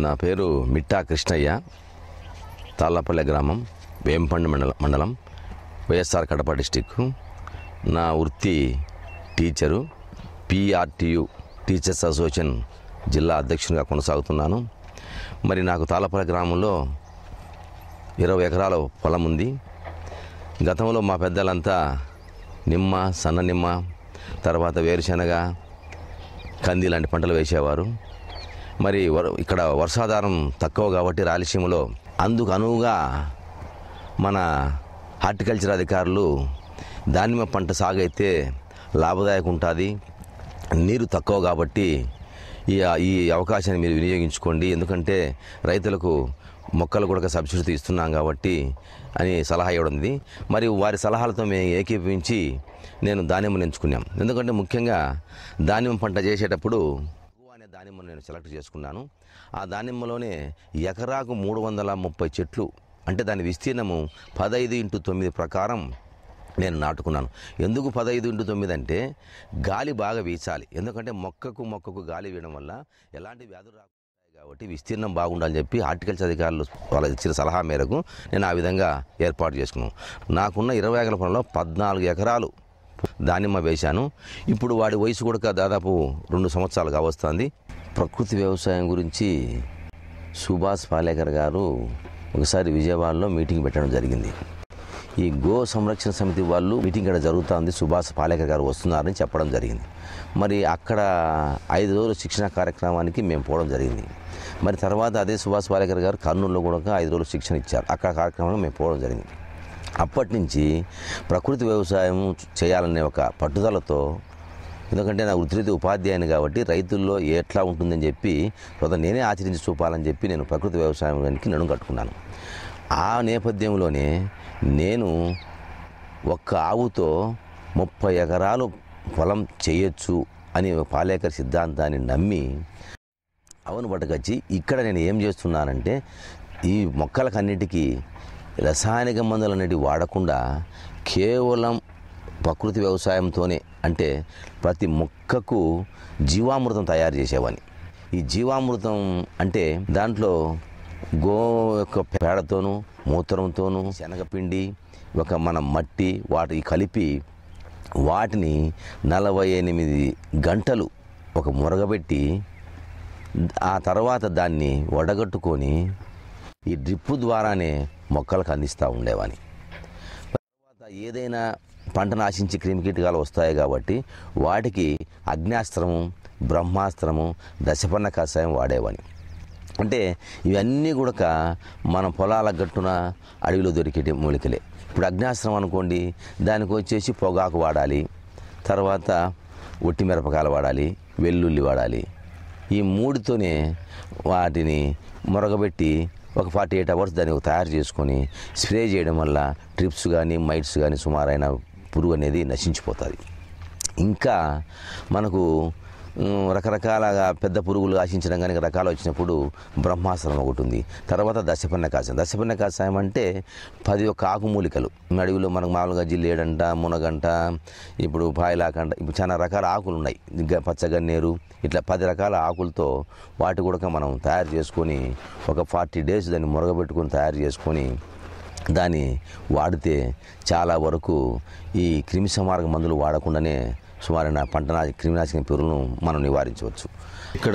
నా పేరు మిట్టా కృష్ణయ్య తాళ్ళపల్లె గ్రామం వేంపండి మండలం మండలం వైఎస్ఆర్ కడప డిస్టిక్ నా వృత్తి టీచరు పిఆర్టీయు టీచర్స్ అసోసియేషన్ జిల్లా అధ్యక్షునిగా కొనసాగుతున్నాను మరి నాకు తాళ్ళపల్లె గ్రామంలో ఇరవై ఎకరాల పొలం ఉంది గతంలో మా పెద్దలంతా నిమ్మ సన్న నిమ్మ తర్వాత వేరుశనగ కంది లాంటి పంటలు వేసేవారు మరి వర- ఇక్కడ వర్షాధారం తక్కువ కాబట్టి రాయలసీమలో అందుకు అనువుగా మన హార్టికల్చర్ అధికారులు దానిమ్మ పంట సాగు అయితే లాభదాయకం ఉంటుంది నీరు తక్కువ కాబట్టి ఈ ఈ అవకాశాన్ని మీరు వినియోగించుకోండి ఎందుకంటే రైతులకు మొక్కలు కూడా సబ్సిడీ ఇస్తున్నాం కాబట్టి అని సలహా ఇవ్వడం మరి వారి సలహాలతో మేము ఏకీభవించి నేను దానిమ్మను ఎంచుకున్నాం ఎందుకంటే ముఖ్యంగా దానిమ్మ పంట చేసేటప్పుడు అనే దానిమ్మను నేను సెలెక్ట్ చేసుకున్నాను ఆ దానిమ్మలోనే ఎకరాకు మూడు వందల ముప్పై చెట్లు అంటే దాని విస్తీర్ణము పదహైదు ఇంటూ తొమ్మిది ప్రకారం నేను నాటుకున్నాను ఎందుకు పదహైదు ఇంటూ తొమ్మిది అంటే గాలి బాగా వీచాలి ఎందుకంటే మొక్కకు మొక్కకు గాలి వీయడం వల్ల ఎలాంటి వ్యాధులు రాకుండా కాబట్టి విస్తీర్ణం బాగుండాలని చెప్పి హార్టికల్చర్ అధికారులు వాళ్ళకి ఇచ్చిన సలహా మేరకు నేను ఆ విధంగా ఏర్పాటు చేసుకున్నాను నాకున్న ఇరవై ఎకరాల పొలంలో పద్నాలుగు ఎకరాలు దానిమ్మ వేశాను ఇప్పుడు వాడి వయసు కూడా దాదాపు రెండు సంవత్సరాలుగా వస్తుంది ప్రకృతి వ్యవసాయం గురించి సుభాష్ పాలేకర్ గారు ఒకసారి విజయవాడలో మీటింగ్ పెట్టడం జరిగింది ఈ గో సంరక్షణ సమితి వాళ్ళు మీటింగ్ ఇక్కడ జరుగుతుంది సుభాష్ పాలేకర్ గారు వస్తున్నారని చెప్పడం జరిగింది మరి అక్కడ ఐదు రోజుల శిక్షణ కార్యక్రమానికి మేము పోవడం జరిగింది మరి తర్వాత అదే సుభాష్ పాలేకర్ గారు కర్నూలులో కూడా ఐదు రోజులు శిక్షణ ఇచ్చారు అక్కడ కార్యక్రమానికి మేము పోవడం జరిగింది అప్పటి నుంచి ప్రకృతి వ్యవసాయం చేయాలనే ఒక పట్టుదలతో ఎందుకంటే నా వృత్తిరీతి ఉపాధ్యాయుని కాబట్టి రైతుల్లో ఎట్లా ఉంటుందని చెప్పి కొంత నేనే ఆచరించి చూపాలని చెప్పి నేను ప్రకృతి వ్యవసాయానికి నడుం కట్టుకున్నాను ఆ నేపథ్యంలోనే నేను ఒక్క ఆవుతో ముప్పై ఎకరాలు పొలం చేయొచ్చు అని ఒక పాలేకర్ సిద్ధాంతాన్ని నమ్మి అవును పట్టుకొచ్చి ఇక్కడ నేను ఏం చేస్తున్నానంటే ఈ మొక్కలకన్నిటికీ రసాయనిక మందులు అనేటివి వాడకుండా కేవలం ప్రకృతి వ్యవసాయంతోనే అంటే ప్రతి మొక్కకు జీవామృతం తయారు చేసేవాడిని ఈ జీవామృతం అంటే దాంట్లో గో యొక్క పేడతోనూ మూత్రంతోనూ శనగపిండి ఒక మన మట్టి వాటి కలిపి వాటిని నలభై ఎనిమిది గంటలు ఒక మురగబెట్టి ఆ తర్వాత దాన్ని వడగట్టుకొని ఈ డ్రిప్పు ద్వారానే మొక్కలకు అందిస్తూ ఉండేవాని తర్వాత ఏదైనా పంట నాశించి క్రిమికీటకాలు వస్తాయి కాబట్టి వాటికి అగ్నాస్త్రము బ్రహ్మాస్త్రము దశపన్న కషాయం వాడేవాని అంటే ఇవన్నీ కూడా మన పొలాల గట్టున అడవిలో దొరికే మూలికలే ఇప్పుడు అగ్నాస్త్రం అనుకోండి దానికి వచ్చేసి పొగాకు వాడాలి తర్వాత ఒట్టి మిరపకాయలు వాడాలి వెల్లుల్లి వాడాలి ఈ మూడుతోనే వాటిని మొరగబెట్టి ఒక ఫార్టీ ఎయిట్ అవర్స్ దాన్ని తయారు చేసుకొని స్ప్రే చేయడం వల్ల ట్రిప్స్ కానీ మైట్స్ కానీ సుమారైన పురుగు అనేది నశించిపోతుంది ఇంకా మనకు ఉమ్, రకరకాలుగా పెద్ద పురుగులు ఆశించడం కానీ రకాలు వచ్చినప్పుడు బ్రహ్మాస్త్రం ఒకటి ఉంది తర్వాత దశపన్న కాషాయం దశపన్న కాషాయం అంటే పది ఒక్క ఆకుమూలికలు అడవిలో మనకు మామూలుగా జిల్లేడంట మునగంట ఇప్పుడు పాయలాకంట ఇప్పుడు చాలా రకాల ఆకులు ఉన్నాయి గ- పచ్చగన్నేరు ఇట్లా పది రకాల ఆకులతో వాటి కూడా మనం తయారు చేసుకొని ఒక ఫార్టీ డేస్ దాన్ని మురగబెట్టుకొని తయారు చేసుకొని దాన్ని వాడితే చాలా వరకు ఈ క్రిమి సంహారక మందులు వాడకుండానే సుమారైన పంట నా- క్రిమినాశక పురుగులను మనం నివారించవచ్చు ఇక్కడ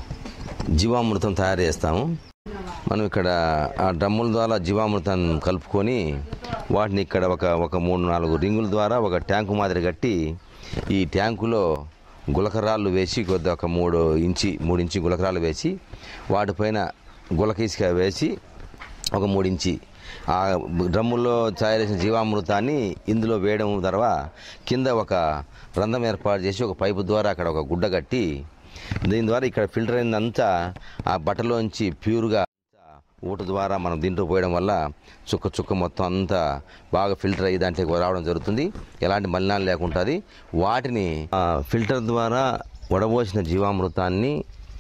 జీవామృతం తయారు చేస్తాము మనం ఇక్కడ ఆ డ్రమ్ముల ద్వారా జీవామృతాన్ని కలుపుకొని వాటిని ఇక్కడ ఒక ఒక మూడు నాలుగు రింగుల ద్వారా ఒక ట్యాంకు మాదిరి కట్టి ఈ ట్యాంకులో గులకరాళ్ళు వేసి కొద్ది ఒక మూడు ఇంచి మూడు ఇంచి గులకరాళ్ళు వేసి వాటిపైన గులక ఇసుక వేసి ఒక మూడించి ఆ డ్రమ్ముల్లో తయారు చేసిన జీవామృతాన్ని ఇందులో వేయడం ద్వారా కింద ఒక రంధ్రం ఏర్పాటు చేసి ఒక పైపు ద్వారా అక్కడ ఒక గుడ్డ కట్టి దీని ద్వారా ఇక్కడ ఫిల్టర్ అయిందంతా ఆ బట్టలోంచి ప్యూర్గా ఊట ద్వారా మనం దీంట్లో పోయడం వల్ల చుక్క చుక్క మొత్తం అంతా బాగా ఫిల్టర్ అయ్యి దాంట్లోకి రావడం జరుగుతుంది ఎలాంటి మలినాలు లేకుంటుంది వాటిని ఆ, ఫిల్టర్ ద్వారా వడబోసిన జీవామృతాన్ని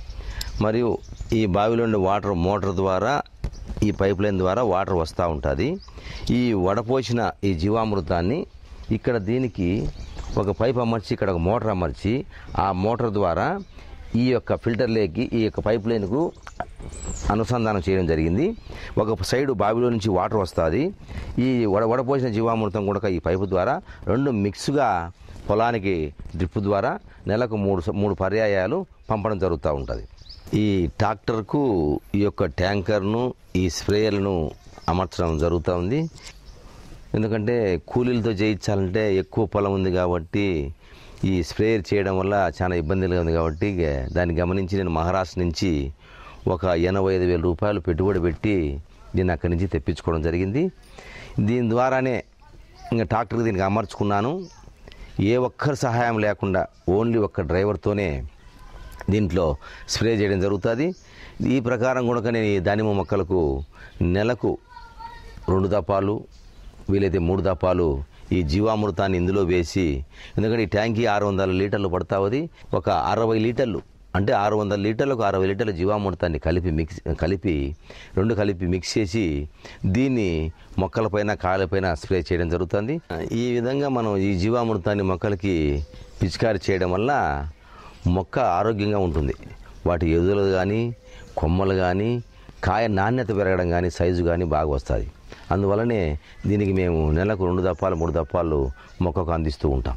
మరియు ఈ బావిలో ఉండే వాటర్ మోటార్ ద్వారా ఈ పైప్ లైన్ ద్వారా వాటర్ వస్తూ ఉంటుంది ఈ వడపోసిన ఈ జీవామృతాన్ని ఇక్కడ దీనికి ఒక పైప్ అమర్చి ఇక్కడ ఒక మోటార్ అమర్చి ఆ మోటార్ ద్వారా ఈ యొక్క ఫిల్టర్లోకి ఈ యొక్క పైప్ లైన్కు అనుసంధానం చేయడం జరిగింది ఒక సైడు బావిలో నుంచి వాటర్ వస్తుంది ఈ వడ వడపోసిన జీవామృతం కూడా ఈ పైపు ద్వారా రెండు మిక్స్గా పొలానికి డ్రిప్ ద్వారా నెలకు మూడు స- మూడు పర్యాయాలు పంపడం జరుగుతూ ఉంటుంది ఈ ట్రాక్టర్కు ఈ యొక్క ట్యాంకర్ను ఈ స్ప్రేయర్లను అమర్చడం జరుగుతూ ఉంది ఎందుకంటే కూలీలతో చేయించాలంటే ఎక్కువ పొలం ఉంది కాబట్టి ఈ స్ప్రేయర్ చేయడం వల్ల చాలా ఇబ్బందిగా ఉంది కాబట్టి ఇక దాన్ని గమనించి నేను మహారాష్ట్ర నుంచి ఒక ఎనభై ఐదు వేల రూపాయలు పెట్టుబడి పెట్టి దీన్ని అక్కడి నుంచి తెప్పించుకోవడం జరిగింది దీని ద్వారానే ఇంకా ట్రాక్టర్ దీనికి అమర్చుకున్నాను ఏ ఒక్కరి సహాయం లేకుండా ఓన్లీ ఒక్క డ్రైవర్తోనే దీంట్లో స్ప్రే చేయడం జరుగుతుంది ఈ ప్రకారం కూడా నేను ఈ దానిమ్మ మొక్కలకు నెలకు రెండు దపాలు వీలైతే మూడు దపాలు ఈ జీవామృతాన్ని ఇందులో వేసి ఎందుకంటే ఈ ట్యాంకీ ఆరు వందల లీటర్లు పడతావది ఒక అరవై లీటర్లు అంటే ఆరు వందల లీటర్లకు అరవై లీటర్ల జీవామృతాన్ని కలిపి మిక్స్ కలిపి రెండు కలిపి మిక్స్ చేసి దీన్ని మొక్కలపైన కాయలపైన స్ప్రే చేయడం జరుగుతుంది ఈ విధంగా మనం ఈ జీవామృతాన్ని మొక్కలకి పిచికారి చేయడం వల్ల మొక్క ఆరోగ్యంగా ఉంటుంది వాటి ఎదులు కానీ కొమ్మలు కానీ కాయ నాణ్యత పెరగడం కానీ సైజు కానీ బాగా వస్తుంది అందువలనే దీనికి మేము నెలకు రెండు దప్పాలు మూడు దప్పాలు మొక్కకు అందిస్తూ ఉంటాం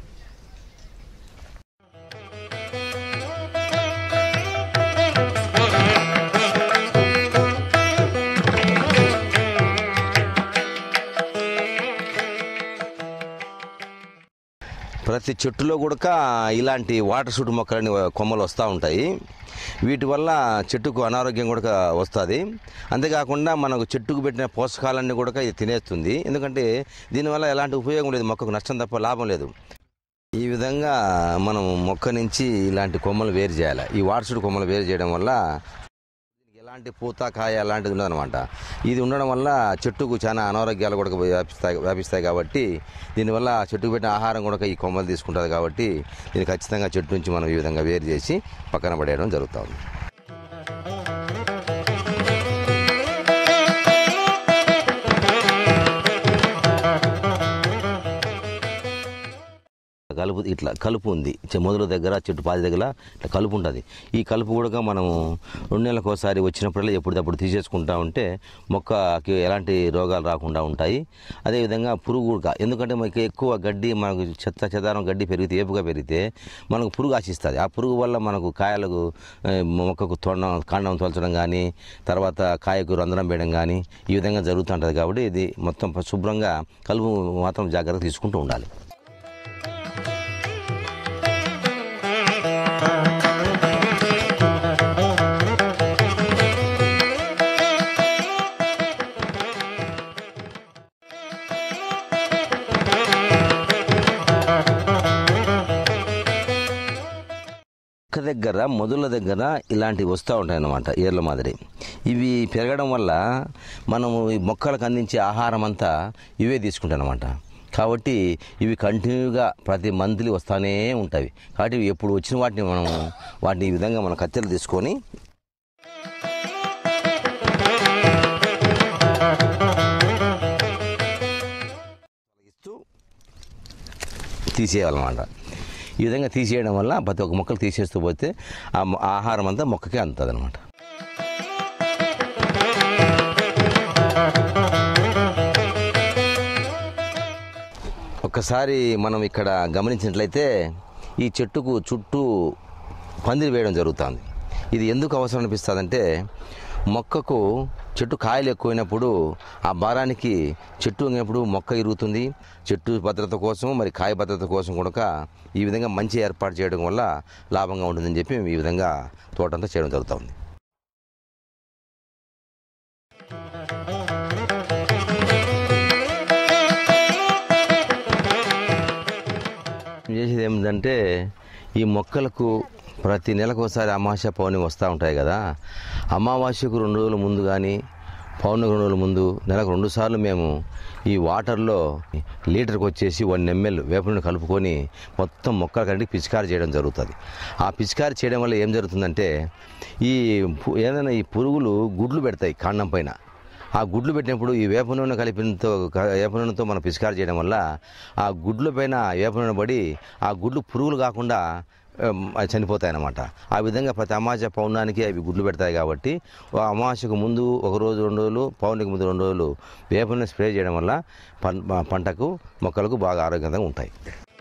ప్రతి చెట్టులో కూడా ఇలాంటి వాటర్ షూట్ మొక్కలని కొమ్మలు వస్తూ ఉంటాయి వీటి వల్ల చెట్టుకు అనారోగ్యం కూడా వస్తుంది అంతేకాకుండా మనకు చెట్టుకు పెట్టిన పోషకాలన్నీ కూడా ఇది తినేస్తుంది ఎందుకంటే దీనివల్ల ఎలాంటి ఉపయోగం లేదు మొక్కకు నష్టం తప్ప లాభం లేదు ఈ విధంగా మనం మొక్క నుంచి ఇలాంటి కొమ్మలు వేరు చేయాలి ఈ వాటర్ షూట్ కొమ్మలు వేరు చేయడం వల్ల దీనికి ఎలాంటి పూత కాయ అలాంటిది ఉండదన్నమాట ఇది ఉండడం వల్ల చెట్టుకు చాలా అనారోగ్యాలు కూడా వ్యాపిస్తాయి వ్యాపిస్తాయి కాబట్టి దీనివల్ల చెట్టుకు పెట్టిన ఆహారం కూడా ఈ కొమ్మలు తీసుకుంటుంది కాబట్టి దీన్ని ఖచ్చితంగా చెట్టు నుంచి మనం ఈ విధంగా వేరు చేసి పక్కన పడేయడం జరుగుతుంది కలుపు ఇట్లా కలుపు ఉంది చె- మొదలు దగ్గర చెట్టు పాది దగ్గర ఇట్లా కలుపు ఉంటుంది ఈ కలుపు కూడా మనం రెండు నెలలకు ఒకసారి వచ్చినప్పుడల్లా ఎప్పటికప్పుడు తీసేసుకుంటా ఉంటే మొక్కకి ఎలాంటి రోగాలు రాకుండా ఉంటాయి అదేవిధంగా పురుగు కూడా ఎందుకంటే మనకి ఎక్కువ గడ్డి మనకు చెత్త చెదారం గడ్డి పెరిగితే ఏపుగా పెరిగితే మనకు పురుగు ఆశిస్తుంది ఆ పురుగు వల్ల మనకు కాయలకు ఆ, మొక్కకు తొండం కాండం తోల్చడం కానీ తర్వాత కాయకు రంధ్రం వేయడం కానీ ఈ విధంగా జరుగుతుంటుంది కాబట్టి ఇది మొత్తం శుభ్రంగా కలుపు మాత్రం జాగ్రత్త తీసుకుంటూ ఉండాలి మొక్క దగ్గర మొదల దగ్గర ఇలాంటివి వస్తూ ఉంటాయి అన్నమాట ఏర్ల మాదిరి ఇవి పెరగడం వల్ల మనము ఈ మొక్కలకు అందించే ఆహారం అంతా ఇవే తీసుకుంటాయి అన్నమాట కాబట్టి ఇవి కంటిన్యూగా ప్రతి మంత్లీ వస్తూనే ఉంటాయి కాబట్టి ఇవి ఎప్పుడు వచ్చిన వాటిని మనం వాటిని ఈ విధంగా మన కత్తెలు తీసుకొని ఇస్తూ తీసేయాలన్నమాట ఈ విధంగా తీసేయడం వల్ల ప్రతి ఒక్క మొక్కలు తీసేస్తూ పోతే ఆ మొ- ఆహారం అంతా మొక్కకే అందుతుంది అనమాట ఒక్కసారి మనం ఇక్కడ గమనించినట్లయితే ఈ చెట్టుకు చుట్టూ పందిరి వేయడం జరుగుతుంది ఇది ఎందుకు అవసరం అనిపిస్తుందంటే మొక్కకు చెట్టు కాయలు ఎక్కువైనప్పుడు ఆ భారానికి చెట్టు ఉన్నప్పుడు మొక్క ఇరుగుతుంది చెట్టు భద్రత కోసం మరి కాయ భద్రత కోసం కూడా ఈ విధంగా మంచి ఏర్పాటు చేయడం వల్ల లాభంగా ఉంటుందని చెప్పి మేము ఈ విధంగా తోటంతా చేయడం జరుగుతుంది చేసేది ఏమిటంటే ఈ మొక్కలకు ప్రతి నెలకు ఒకసారి అమావాస్య పౌర్ణమి వస్తూ ఉంటాయి కదా అమావాస్యకు రెండు రోజుల ముందు కానీ పౌర్ణమికి రెండు రోజుల ముందు నెలకు రెండు సార్లు మేము ఈ వాటర్లో లీటర్కి వచ్చేసి వన్ ఎంఎల్ వేప నూనె కలుపుకొని మొత్తం మొక్కల కంటే పిచికారి చేయడం జరుగుతుంది ఆ పిచికారి చేయడం వల్ల ఏం జరుగుతుందంటే ఈ పు- ఏదైనా ఈ పురుగులు గుడ్లు పెడతాయి కాండం పైన ఆ గుడ్లు పెట్టినప్పుడు ఈ వేప నూనె కలిపినతో క- వేప నూనెతో మనం పిచికారి చేయడం వల్ల ఆ గుడ్ల పైన వేప నూనె పడి ఆ గుడ్లు పురుగులు కాకుండా ఆమ్, అవి చనిపోతాయి అన్నమాట ఆ విధంగా ప్రతి అమావాస్య పౌర్ణానికి అవి గుడ్లు పెడతాయి కాబట్టి ఆ అమావాస్యకు ముందు ఒక రోజు రెండు రోజులు పౌర్ణమికి ముందు రెండు రోజులు వేపని స్ప్రే చేయడం వల్ల పం- పంటకు మొక్కలకు బాగా ఆరోగ్యంగా ఉంటాయి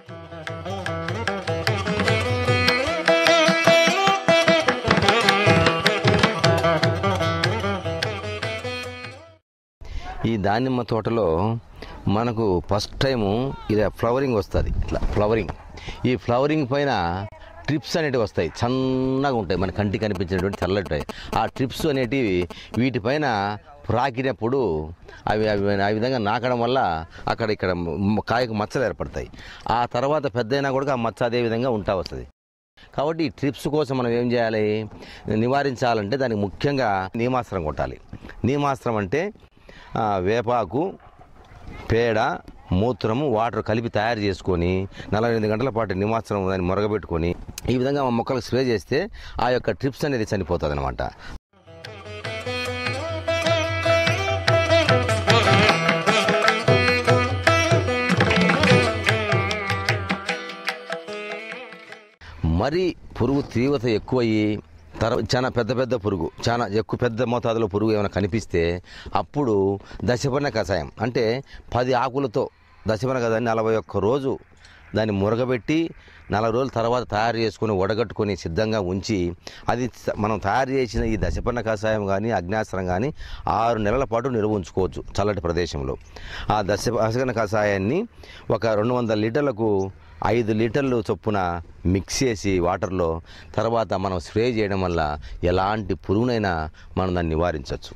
ఈ దానిమ్మ తోటలో మనకు ఫస్ట్ టైము ఇలా ఫ్లవరింగ్ వస్తుంది ఇట్లా ఫ్లవరింగ్ ఈ ఫ్లవరింగ్ పైన ట్రిప్స్ అనేటివి వస్తాయి చన్నగా ఉంటాయి మన కంటికి కనిపించినటువంటి తెల్లటి ఉంటాయి ఆ ట్రిప్స్ అనేటివి వీటిపైన ప్రాకినప్పుడు అవి అవి ఆ విధంగా నాకడం వల్ల అక్కడ ఇక్కడ మ- కాయకు మచ్చలు ఏర్పడతాయి ఆ తర్వాత పెద్ద అయినా కూడా ఆ మచ్చ అదే విధంగా ఉంటా వస్తుంది కాబట్టి ఈ ట్రిప్స్ కోసం మనం ఏం చేయాలి నివారించాలంటే దానికి ముఖ్యంగా నీమాస్త్రం కొట్టాలి నీమాస్త్రం అంటే ఆ, వేపాకు పేడ మూత్రము వాటర్ కలిపి తయారు చేసుకొని నలభై ఎనిమిది గంటల పాటు నిమాస్త్రం దాన్ని మొరగబెట్టుకొని ఈ విధంగా మా మొక్కలకు స్ప్రే చేస్తే ఆ యొక్క ట్రిప్స్ అనేది చనిపోతుంది అనమాట మరి పురుగు తీవ్రత ఎక్కువయ్యి తర్వాత చాలా పెద్ద పెద్ద పురుగు చాలా ఎక్కువ పెద్ద మోతాదులో పురుగు ఏమైనా కనిపిస్తే అప్పుడు దశపర్ణ కషాయం అంటే పది ఆకులతో దశపర్ణ కషాయం నలభై ఒక్క రోజు దాన్ని మురగబెట్టి నలభై రోజుల తర్వాత తయారు చేసుకొని వడగట్టుకొని సిద్ధంగా ఉంచి అది స- మనం తయారు చేసిన ఈ దశపర్ణ కషాయం కానీ అగ్నాస్త్రం కానీ ఆరు నెలల పాటు నిల్వ ఉంచుకోవచ్చు చల్లటి ప్రదేశంలో ఆ దశ దశపర్ణ కషాయాన్ని ఒక రెండు వందల లీటర్లకు ఐదు లీటర్లు చొప్పున మిక్స్ చేసి వాటర్లో తర్వాత మనం స్ప్రే చేయడం వల్ల ఎలాంటి పురుగునైనా మనం దాన్ని నివారించవచ్చు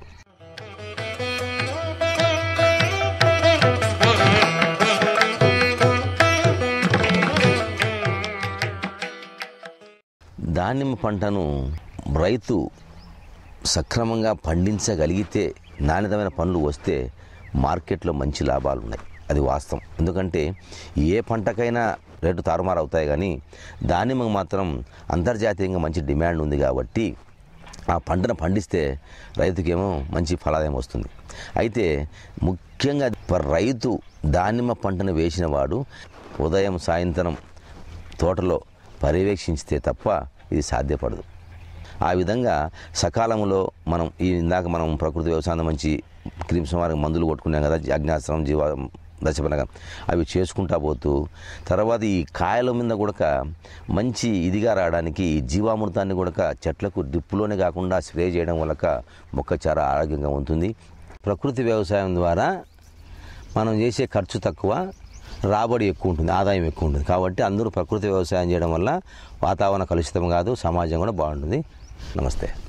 దానిమ్మ పంటను రైతు సక్రమంగా పండించగలిగితే నాణ్యతమైన పనులు వస్తే మార్కెట్లో మంచి లాభాలు ఉన్నాయి అది వాస్తవం ఎందుకంటే ఏ పంటకైనా రేటు తారుమారు అవుతాయి కానీ దానిమ్మకు మాత్రం అంతర్జాతీయంగా మంచి డిమాండ్ ఉంది కాబట్టి ఆ పంటను పండిస్తే రైతుకేమో మంచి ఫలాదాయం వస్తుంది అయితే ముఖ్యంగా రైతు దానిమ్మ పంటను వేసిన వాడు ఉదయం సాయంత్రం తోటలో పర్యవేక్షించితే తప్ప ఇది సాధ్యపడదు ఆ విధంగా సకాలంలో మనం ఈ ఇందాక మనం ప్రకృతి వ్యవసాయం మంచి క్రిమి సంహారక మందులు కొట్టుకున్నాం కదా అగ్నాస్త్రం జీవ దశపనగా అవి చేసుకుంటా పోతూ తర్వాత ఈ కాయల మీద కూడా మంచి ఇదిగా రావడానికి ఈ జీవామృతాన్ని కూడా చెట్లకు డ్రిప్పులోనే కాకుండా స్ప్రే చేయడం వల్ల మొక్క చాలా ఆరోగ్యంగా ఉంటుంది ప్రకృతి వ్యవసాయం ద్వారా మనం చేసే ఖర్చు తక్కువ రాబడి ఎక్కువ ఉంటుంది ఆదాయం ఎక్కువ ఉంటుంది కాబట్టి అందరూ ప్రకృతి వ్యవసాయం చేయడం వల్ల వాతావరణ కలుషితం కాదు సమాజం కూడా బాగుంటుంది నమస్తే